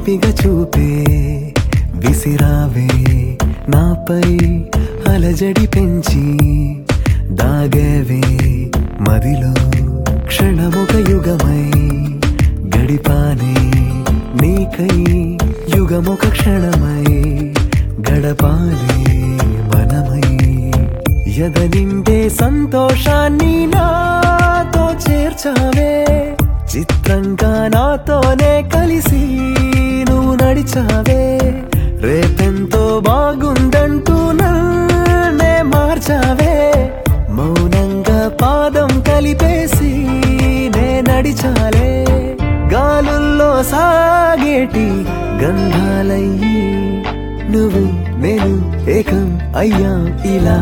చిలిపిగా చూపే విసిరావే నాపై అలజడి పెంచి దాగేవే మదిలో క్షణముక యుగమై గడిపానే నీకై యుగముక క్షణమై గడపాలే మనమై ఎద నిండే సంతోషాన్ని నాతో చేర్చావే చిత్రంగా నాతోనే కలిసి నువ్వు నడిచావే రేపెంతో బాగుందంటూ నన్నే మార్చావే మౌనంగా పాదం కలిపేసి నే నడిచాలే గాలుల్లో సాగేటి గంధాలయ్యి నువ్వు నేను ఏకం అయ్యా ఇలా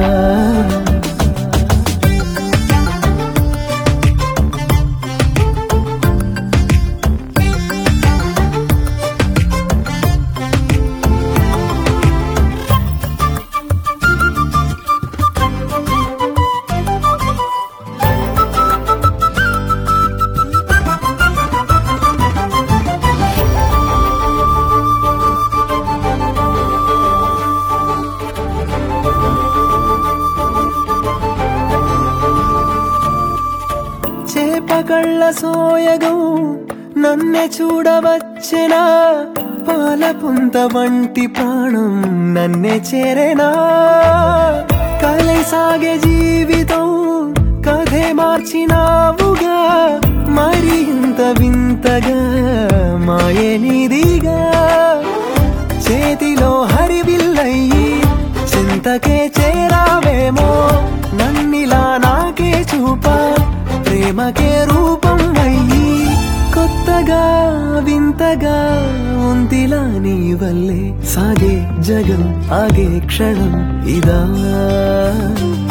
చేపగళ్ళ సోయగం నన్నే చూడవచ్చెనా పాల పుంత వంటి ప్రాణం నన్నే చేరేనా కలై సాగే జీవితం కథే మార్చినావుగా మరి ఇంత వింతగా మాయే నీదిగా చేతిలో హరివిల్లయ్యి చింతకే చేరావేమో నన్నిలా నాకే చూపా ప్రేమకే రూపం అయ్యి కొత్తగా వింతగా ఉందిలా నీ వల్లే సాగే జగం ఆగే క్షణం ఇదా